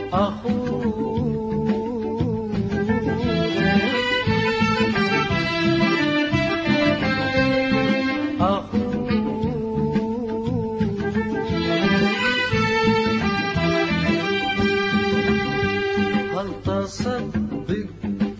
هل تصدق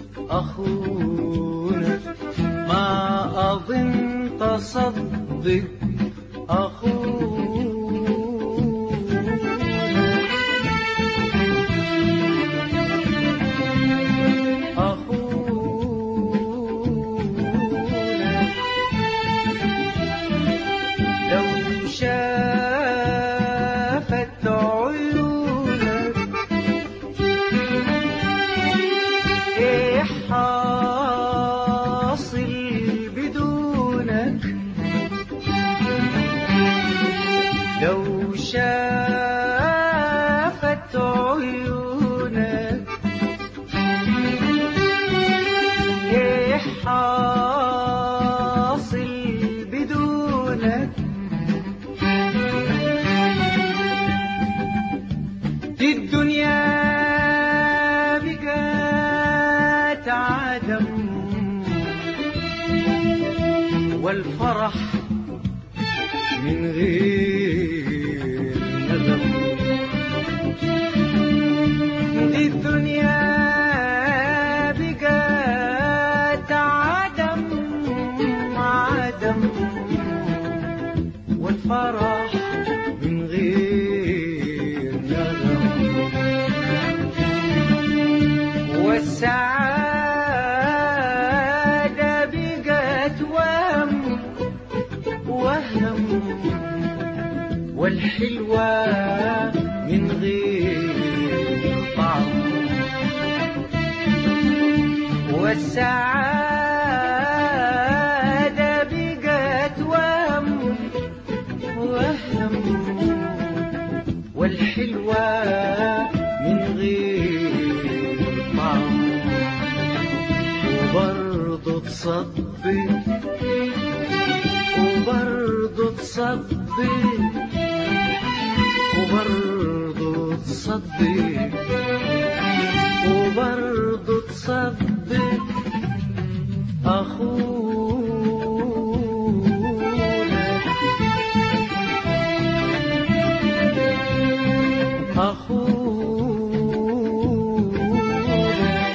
أخونا ما أظن تصدق أخونا أخونا لو شافت عيونك ايه حاصل بدونك لو شافت عيونك ايه حاصل بدونك دي الدنيا بقات عدم والفرح من غير ندم دي الدنيا بقات عدم عدم والفرح من غير ندم والسعادة بقت وهم وهم والحلوة من غير طعم والسعادة بقت وهم وهم والحلوة من غير طعم وبرضه تصدق وبرضه تصدق وبرضه تصدق وبرضه تصدق أخونا أخونا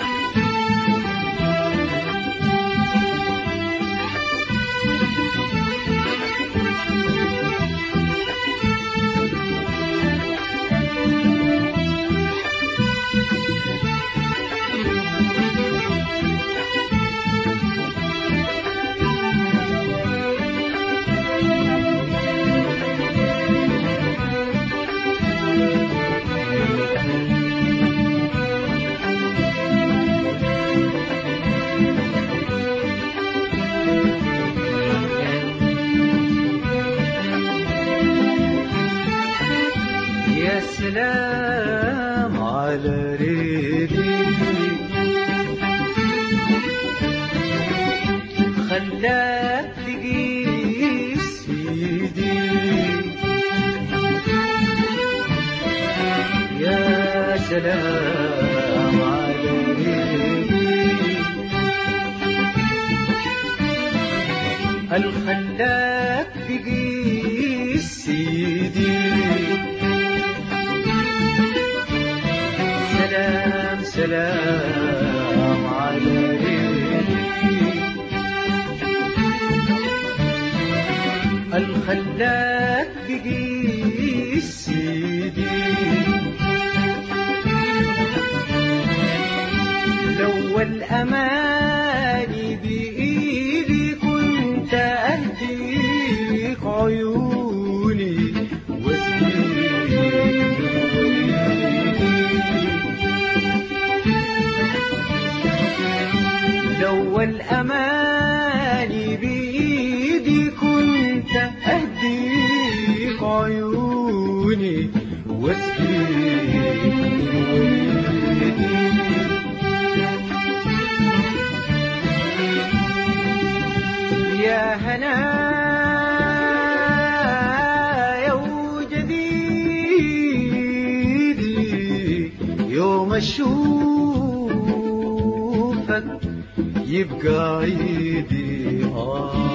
يا سلام على ريدي خلاك تقيس ايدي يا سلام على ريدي الخلاك تقيس ايدي سلام سلام على ريدي الخلاك بقيس سيدي لو الأماني بإيدي كنت أهديك عيوني واسقيك لو الأماني بإيدي كنت أهديك عيوني واسقيك يا هنا يا وجديدي يوم اشوفك يبقى عيدي آه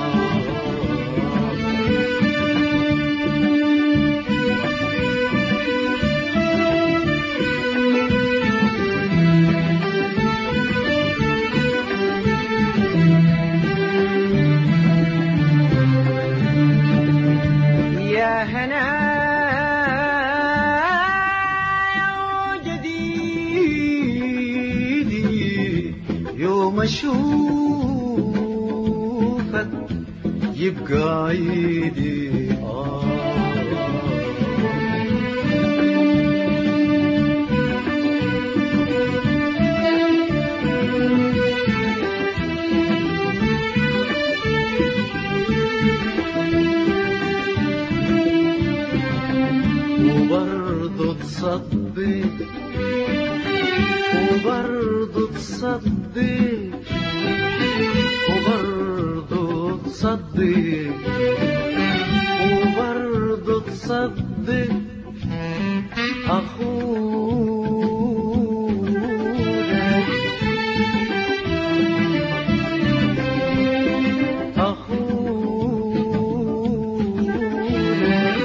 يا هنا يا جديدي يوم اشوفك يبقى عيدي آه وبرضه تصدق وبرضه تصدق وبرضه تصدق وبرضه تصدق أخونا أخونا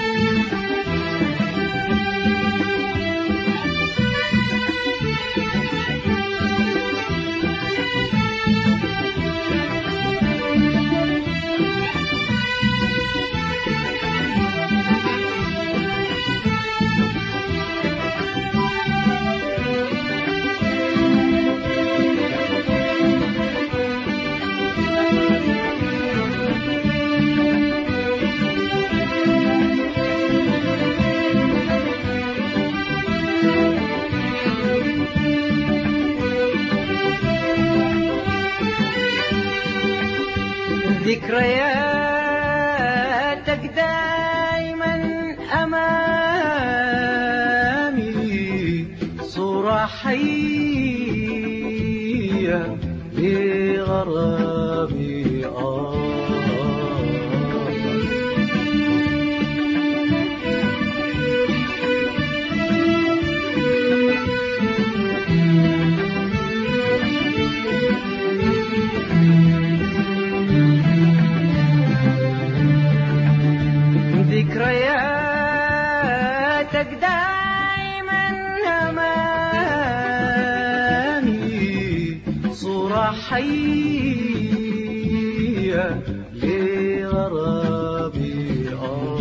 ذكرياتك دايما أمامي صورة حية لغرامي آه ذكرياتك دايما أمامي صورة حية لغرامي آه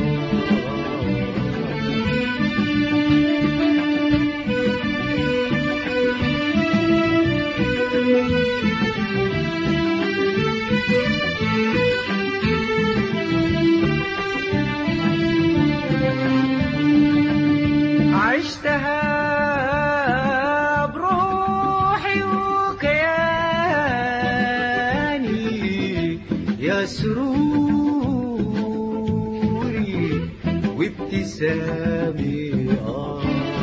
عشتها بروحي وكياني يا سروري وابتسامي آه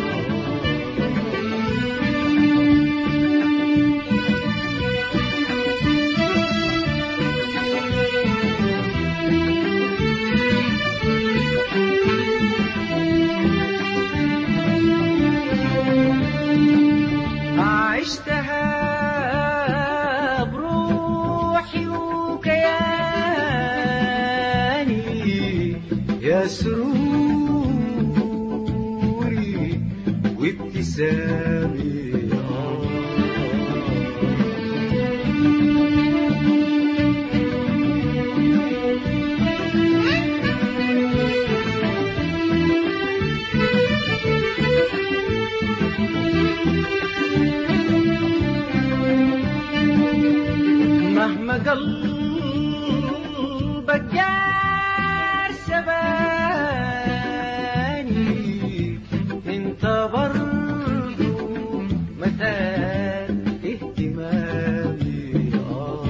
عشتها بروحي وكياني يا سروري وابتسامي آه مهما قلبك جار سباني انت برضو مثال اهتمامي آه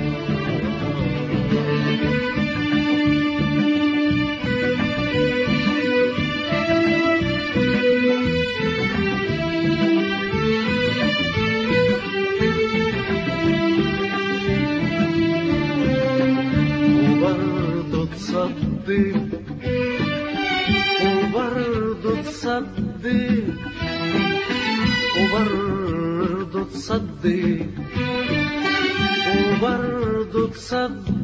وبرضه تصدق وبرضه تصدق وبرضه تصدق وبرضه تصدق